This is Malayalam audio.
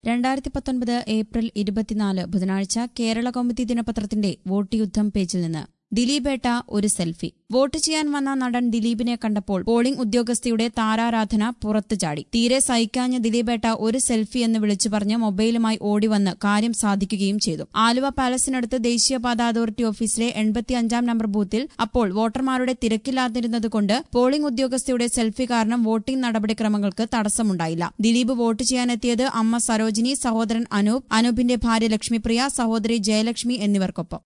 രണ്ടായിരത്തി പത്തൊൻപത് ഏപ്രിൽ ഇരുപത്തിനാല് ബുധനാഴ്ച കേരള കൗമുദി ദിനപത്രത്തിന്റെ വോട്ട് യുദ്ധം പേജിൽ നിന്ന് ദിലീപേട്ട ഒരു സെൽഫി വോട്ട് ചെയ്യാൻ വന്ന നടൻ ദിലീപിനെ കണ്ടപ്പോൾ പോളിംഗ് ഉദ്യോഗസ്ഥയുടെ താരാരാധന പുറത്തു ചാടി തീരെ സഹിക്കാഞ്ഞ ദിലീപേട്ട ഒരു സെൽഫി എന്ന് വിളിച്ചു പറഞ്ഞ് മൊബൈലുമായി ഓടിവന്ന് കാര്യം സാധിക്കുകയും ചെയ്തു ആലുവ പാലസിനടുത്ത് ദേശീയപാത അതോറിറ്റി ഓഫീസിലെ എൺപത്തിയഞ്ചാം നമ്പർ ബൂത്തിൽ അപ്പോൾ വോട്ടർമാരുടെ തിരക്കില്ലാതിരുന്നതുകൊണ്ട് പോളിംഗ് ഉദ്യോഗസ്ഥയുടെ സെൽഫി കാരണം വോട്ടിംഗ് നടപടിക്രമങ്ങൾക്ക് തടസ്സമുണ്ടായില്ല ദിലീപ് വോട്ട് ചെയ്യാനെത്തിയത് അമ്മ സരോജിനി സഹോദരൻ അനൂപ് അനൂപിന്റെ ഭാര്യ ലക്ഷ്മിപ്രിയ സഹോദരി ജയലക്ഷ്മി എന്നിവർക്കൊപ്പം